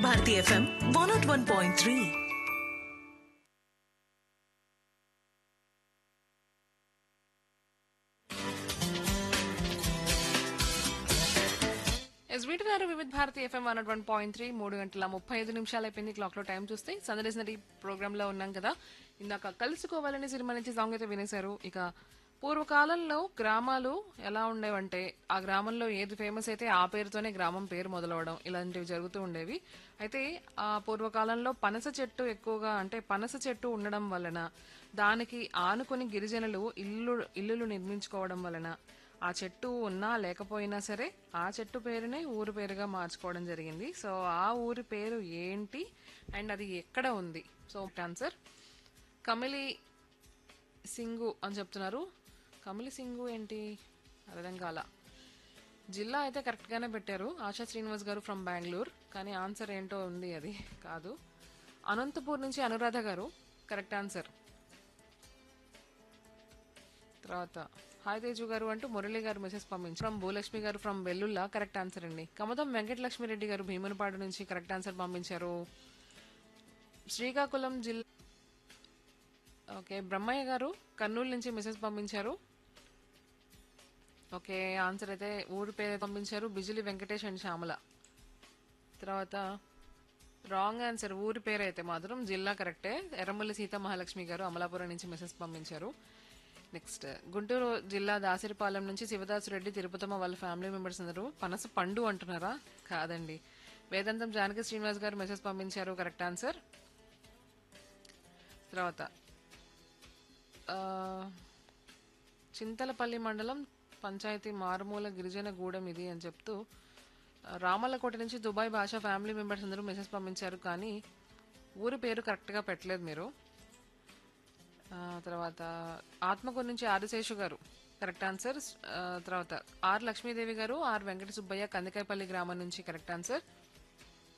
Bharati FM one not one point three ఎస్ వీటినారు Vividh Bharati FM one one point three మూడు గంటల ముప్పై ఐదు నిమిషాలు అయిపోయింది క్లాక్ లో టైం చూస్తే సందర్శనటి ప్రోగ్రామ్ లో ఉన్నాం కదా ఇందాక కలుసుకోవాలని సినిమా నుంచి సాంగ్ అయితే వినేశారు ఇక పూర్వకాలంలో గ్రామాలు ఎలా ఉండేవంటే ఆ గ్రామంలో ఏది ఫేమస్ అయితే ఆ పేరుతోనే గ్రామం పేరు మొదలవడం ఇలాంటివి జరుగుతూ ఉండేవి అయితే ఆ పూర్వకాలంలో పనస చెట్టు ఎక్కువగా అంటే పనస చెట్టు ఉండడం వలన దానికి ఆనుకొని గిరిజనులు ఇల్లు ఇల్లులు నిర్మించుకోవడం వలన ఆ చెట్టు ఉన్నా లేకపోయినా సరే ఆ చెట్టు పేరునే ఊరు పేరుగా మార్చుకోవడం జరిగింది సో ఆ ఊరి పేరు ఏంటి అండ్ అది ఎక్కడ ఉంది సో ఆన్సర్ కమిలి సింగు అని చెప్తున్నారు కమిలి సింగు ఏంటి అర్థం కాల జిల్లా అయితే కరెక్ట్గానే పెట్టారు ఆశా శ్రీనివాస్ గారు ఫ్రమ్ బెంగళూరు కానీ ఆన్సర్ ఏంటో ఉంది అది కాదు అనంతపూర్ నుంచి అనురాధ గారు కరెక్ట్ ఆన్సర్ తర్వాత హాయ్ తేజు గారు అంటూ మురళి గారు మెసేజ్ పంపించారు ఫ్రమ్ భూలక్ష్మి గారు ఫ్రమ్ వెల్లుల్లా కరెక్ట్ ఆన్సర్ అండి కమతం వెంకటలక్ష్మి రెడ్డి గారు భీమునిపాడు నుంచి కరెక్ట్ ఆన్సర్ పంపించారు శ్రీకాకుళం జిల్లా ఓకే బ్రహ్మయ్య గారు కర్నూలు నుంచి మెసేజ్ పంపించారు ఓకే ఆన్సర్ అయితే ఊరి పేరు పంపించారు బిజిలి వెంకటేష్ అండ్ శ్యామల తర్వాత రాంగ్ ఆన్సర్ ఊరి పేరు అయితే మాత్రం జిల్లా కరెక్టే ఎర్రమల్లి సీతా మహాలక్ష్మి గారు అమలాపురం నుంచి మెసేజ్ పంపించారు నెక్స్ట్ గుంటూరు జిల్లా దాసరిపాలెం నుంచి శివదాసు రెడ్డి తిరుపతమ్మ వాళ్ళ ఫ్యామిలీ మెంబర్స్ అందరూ పనస పండు అంటున్నారా కాదండి వేదాంతం జానకి శ్రీనివాస్ గారు మెసేజ్ పంపించారు కరెక్ట్ ఆన్సర్ తర్వాత ఆ, చింతలపల్లి మండలం పంచాయతీ మారుమూల గిరిజన గూడెం ఇది అని చెప్తూ ఆ, రామల్లకోట నుంచి దుబాయ్ భాష ఫ్యామిలీ మెంబర్స్ అందరూ మెసేజ్ పంపించారు కానీ ఊరి పేరు కరెక్ట్గా పెట్టలేదు మీరు ఆ, తర్వాత ఆత్మకూరు నుంచి ఆదిశేషు గారు కరెక్ట్ ఆన్సర్ ఆ, తర్వాత ఆర్ లక్ష్మీదేవి గారు ఆర్ వెంకట సుబ్బయ్య కందికాయపల్లి గ్రామం నుంచి కరెక్ట్ ఆన్సర్